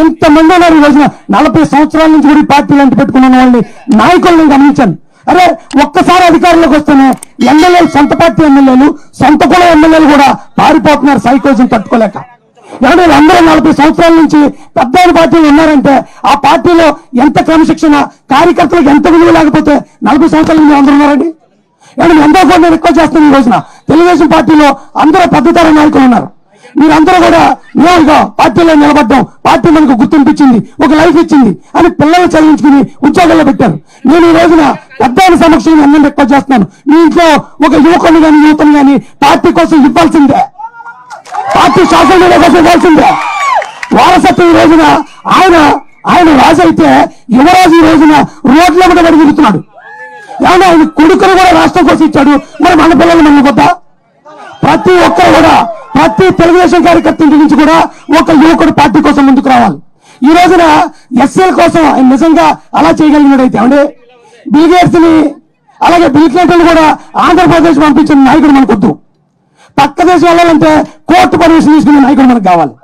ఇంతమంది ఉన్నారు ఈ రోజున నలభై సంవత్సరాల నుంచి కూడా ఈ పార్టీలు అంటి పెట్టుకున్న వాళ్ళని నాయకులు నేను గమనించాను అరే ఒక్కసారి అధికారంలోకి వస్తేనే ఎమ్మెల్యేలు సొంత పార్టీ ఎమ్మెల్యేలు సొంత కుల ఎమ్మెల్యేలు కూడా పారిపోతున్నారు సైకోజం తట్టుకోలేక ఏమంటే అందరూ నలభై సంవత్సరాల నుంచి పెద్ద పార్టీలు ఉన్నారంటే ఆ పార్టీలో ఎంత క్రమశిక్షణ కార్యకర్తలకు ఎంత విలువ లేకపోతే నలభై సంవత్సరాల నుంచి అందరూ ఉన్నారండి ఏమంటే మీ అందరూ కూడా నేను రిక్వెస్ట్ చేస్తాను ఈ రోజున తెలుగుదేశం పార్టీలో అందరూ పెద్దతర నాయకులు ఉన్నారు మీరందరూ కూడా నేరుగా పార్టీలో నిలబడ్డాం పార్టీ మనకు గుర్తింపించింది ఒక లైఫ్ ఇచ్చింది అని పిల్లలు చదివించుకుని ఉద్యోగాల్లో పెట్టారు నేను ఈ రోజున పెద్ద ఆయన సమక్షంలో అందరం రిక్వెస్ట్ చేస్తున్నాను మీ ఇంట్లో ఒక యువకుని కానీ యువతను కానీ పార్టీ కోసం ఇవ్వాల్సిందే పార్టీ సోషల్ మీడియా కోసం ఇవ్వాల్సిందే వారసత్వం ఈ రోజున ఆయన ఆయన రాజు అయితే యువరాజు ఈ రోజున రోడ్ల మీద పడి తిరుగుతున్నాడు ఏమన్నా ఆయన కొడుకును కూడా రాష్ట్రం కోసం ఇచ్చాడు మరి మన పిల్లలు మన కొద్దా ప్రతి ఒక్కరు కూడా ప్రతి తెలుగుదేశం కార్యకర్త ఇంటి నుంచి కూడా ఒక యువకుడు పార్టీ కోసం ముందుకు రావాలి ఈ రోజున ఎస్ఎల్ కోసం ఆయన నిజంగా అలా చేయగలిగినట్టయితే అంటే బిల్ గేట్స్ ని అలాగే బిల్ క్లింటన్ కూడా ఆంధ్రప్రదేశ్ పంపించిన నాయకుడు మనకొద్దు పక్క దేశం వెళ్ళాలంటే కోర్టు పర్మిషన్ తీసుకునే నాయకుడు మనకు కావాలి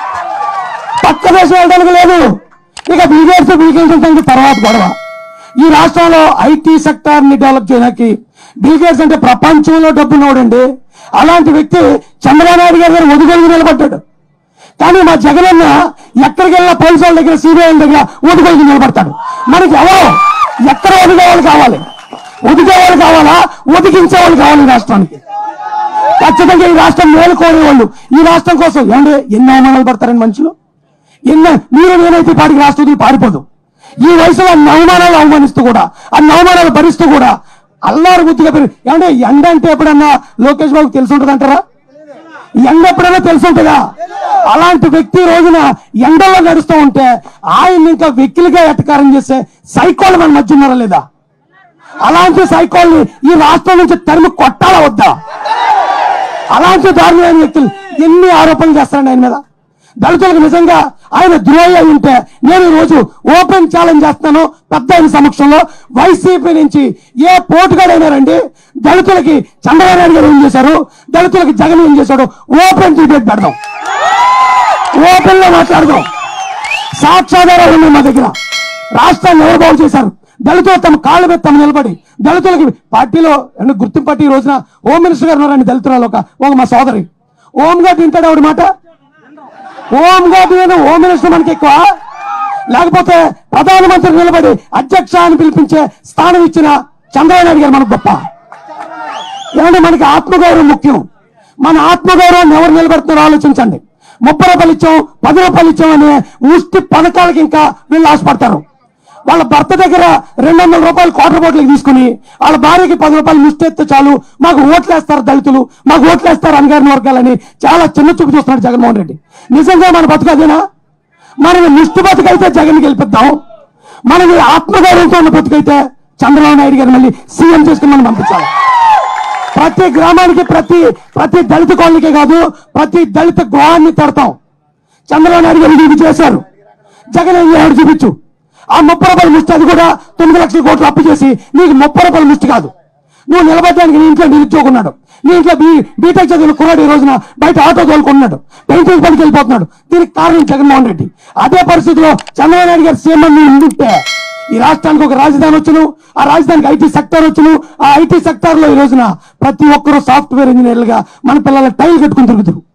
పక్క దేశం వెళ్ళడానికి లేదు ఇక బిల్ గేట్స్ బిల్ క్లింటన్ సంగతి తర్వాత గొడవ ఈ రాష్ట్రంలో ఐటీ సెక్టార్ ని డెవలప్ చేయడానికి బిల్ గేట్స్ అంటే ప్రపంచంలో డబ్బున్నోడండి అలాంటి వ్యక్తి చంద్రబాబు నాయుడు గారి దగ్గర ఒదుగొలుగు నిలబడ్డాడు కానీ మా జగనన్న ఎక్కడికి వెళ్ళినా పోలీసు వాళ్ళ దగ్గర సిబిఐ దగ్గర ఒదుగొలుగు నిలబడతాడు మనకి ఎవరో ఎక్కడ ఒదిగేవాళ్ళు కావాలి ఒదిగేవాళ్ళు కావాలా ఒదిగించేవాళ్ళు కావాలి ఈ రాష్ట్రానికి ఖచ్చితంగా ఈ రాష్ట్రం మేలుకోని వాళ్ళు ఈ రాష్ట్రం కోసం ఏమండి ఎన్ని అవమానాలు పడతారండి మనుషులు ఎన్నో మీరు నేనైతే ఈ పాటికి రాష్ట్రం పారిపోదు ఈ వయసులో అన్ని అవమానాలు అవమానిస్తూ కూడా అన్ని అవమానాలు భరిస్తూ కూడా అల్లారు గుర్తుగా పెరిగి ఏమంటే ఎండ అంటే ఎప్పుడన్నా లోకేష్ బాబుకి తెలిసి ఉంటుందంటారా ఎండ ఎప్పుడైనా తెలిసి ఉంటుందా అలాంటి వ్యక్తి ఈ రోజున ఎండలో నడుస్తూ ఉంటే ఆయన ఇంకా వెక్కిలిగా ఎట్టకారం చేసే సైకోలు మన మధ్య ఉన్నారా లేదా అలాంటి సైకోల్ని ఈ రాష్ట్రం నుంచి తరిమి కొట్టాలా వద్దా అలాంటి దారుణమైన వ్యక్తులు ఎన్ని ఆరోపణలు చేస్తారండి ఆయన మీద దళితులకు నిజంగా ఆయన ద్రోహి అయి ఉంటే నేను ఈ రోజు ఓపెన్ ఛాలెంజ్ చేస్తున్నాను పెద్ద ఆయన సమక్షంలో వైసీపీ నుంచి ఏ పోటుగాడైనారండి దళితులకి చంద్రబాబు నాయుడు గారు ఏం చేశారు దళితులకి జగన్ ఏం చేశాడు ఓపెన్ డిబేట్ పెడదాం ఓపెన్ లో మాట్లాడదాం సాక్ష్యాధారాలు ఉన్నాయి మా దగ్గర రాష్ట్రాన్ని ఎవరు బాగు చేశారు దళితులు తమ కాళ్ళ మీద తమ నిలబడి దళితులకి పార్టీలో అంటే గుర్తింపు పార్టీ ఈ రోజున హోమ్ మినిస్టర్ గారు ఉన్నారండి దళితురాలు ఒక ఒక మా సోదరి ఓం గా తింటాడు ఆవిడ మాట ఓం గా తిన హోమ్ మినిస్టర్ మనకి ఎక్కువ లేకపోతే ప్రధానమంత్రి నిలబడి అధ్యక్ష అని పిలిపించే స్థానం ఇచ్చిన చంద్రబాబు నాయుడు గారు మనకు గొప్ప ఏమంటే మనకి ఆత్మగౌరవం ముఖ్యం మన ఆత్మగౌరవాన్ని ఎవరు నిలబెడుతున్నారో ఆలోచించండి ముప్పై రూపాయలు ఇచ్చాం పది రూపాయలు ఇచ్చాం అనే ముష్టి పథకాలకి ఇంకా వీళ్ళు ఆశపడతారు వాళ్ళ భర్త దగ్గర రెండు వందల రూపాయలు క్వార్టర్ బోట్లకి తీసుకుని వాళ్ళ భార్యకి పది రూపాయలు ముష్టి ఎత్తే చాలు మాకు ఓట్లేస్తారు దళితులు మాకు ఓట్లేస్తారు అనగారిన వర్గాలని చాలా చిన్న చూపు చూస్తున్నాడు జగన్మోహన్ రెడ్డి నిజంగా మన బతుకు అదేనా మనకి ముష్టి బతుకైతే జగన్ గెలిపిద్దాం మనకి ఆత్మగౌరవంతో ఉన్న బతుకైతే చంద్రబాబు నాయుడు గారు మళ్ళీ సీఎం చేసుకుని మనం పంపించాలి ప్రతి గ్రామానికి ప్రతి ప్రతి దళిత కాలనీకే కాదు ప్రతి దళిత గృహాన్ని తడతాం చంద్రబాబు నాయుడు గారు ఇది చేశారు జగన్ ఏం చేయాడు చూపించు ఆ ముప్పై రూపాయల ముష్టి అది కూడా తొమ్మిది లక్షల కోట్లు అప్పు చేసి నీకు ముప్పై రూపాయల ముష్టి కాదు నువ్వు నిలబడడానికి నీ ఇంట్లో నిరుద్యోగం ఉన్నాడు నీ ఇంట్లో బీ బీటెక్ చదివిన కుర్రాడు ఈ రోజున బయట ఆటో తోలుకున్నాడు పెయింటింగ్ పనికి వెళ్ళిపోతున్నాడు దీనికి కారణం జగన్మోహన్ రెడ్డి అదే పరిస్థితిలో చంద్రబాబు నాయుడు గారు సీఎం అని ఉండుంటే ఈ రాష్ట్రానికి ఒక రాజధాని వచ్చును ఆ రాజధానికి ఐటీ సెక్టర్ వచ్చును ఆ ఐటీ సెక్టర్ లో ఈ రోజున ప్రతి ఒక్కరూ సాఫ్ట్వేర్ ఇంజనీర్లుగా మన పిల్లల టైల్ కట్టుకుని తిరుగుతారు